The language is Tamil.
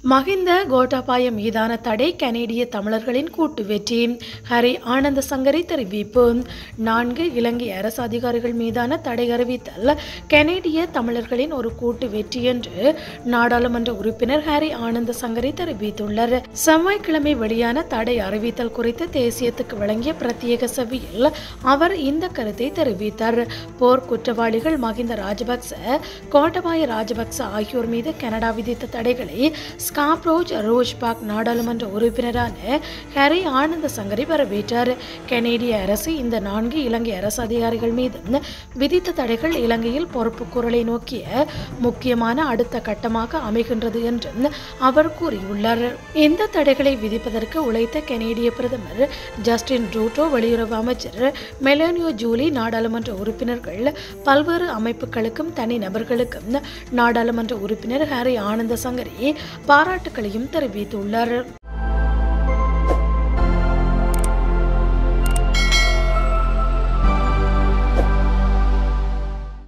மகிந்த கோட்டாபாய மீதான தடை கனேடிய தமிழர்களின் கூட்டு வெற்றி ஹரி ஆனந்த சங்கரி தெரிவிப்பு நான்கு இலங்கை அரசு அதிகாரிகள் மீதான தடை அறிவித்தல் கனேடிய தமிழர்களின் ஒரு கூட்டு வெற்றி என்று நாடாளுமன்ற உறுப்பினர் ஹரி ஆனந்த சங்கரி தெரிவித்துள்ளார் செவ்வாய்க்கிழமை வெளியான தடை அறிவித்தல் குறித்து தேசியத்துக்கு வழங்கிய பிரத்யேக செவியில் அவர் இந்த கருத்தை தெரிவித்தார் போர் குற்றவாளிகள் மகிந்த ராஜபக்ச கோட்டபாய ராஜபக்ச ஆகியோர் மீது கனடா விதித்த தடைகளை ஸ்காப்ரோஜ் ரோஜ்பாக் நாடாளுமன்ற உறுப்பினரான ஹரி ஆனந்த சங்கரி வரவேற்றார் கனேடிய அரசு இந்த நான்கு இலங்கை அரசு அதிகாரிகள் மீது விதித்த தடைகள் இலங்கையில் பொறுப்பு குரலை நோக்கிய முக்கியமான அடுத்த கட்டமாக அமைகின்றது என்று அவர் கூறியுள்ளார் இந்த தடைகளை விதிப்பதற்கு உழைத்த கனேடிய பிரதமர் ஜஸ்டின் ட்ரூட்டோ வெளியுறவு அமைச்சர் மெலானியோ ஜூலி நாடாளுமன்ற உறுப்பினர்கள் பல்வேறு அமைப்புகளுக்கும் தனி நபர்களுக்கும் நாடாளுமன்ற உறுப்பினர் ஹரி ஆனந்த சங்கரி பாராட்டுக்களையும் தெரிவித்துள்ளார்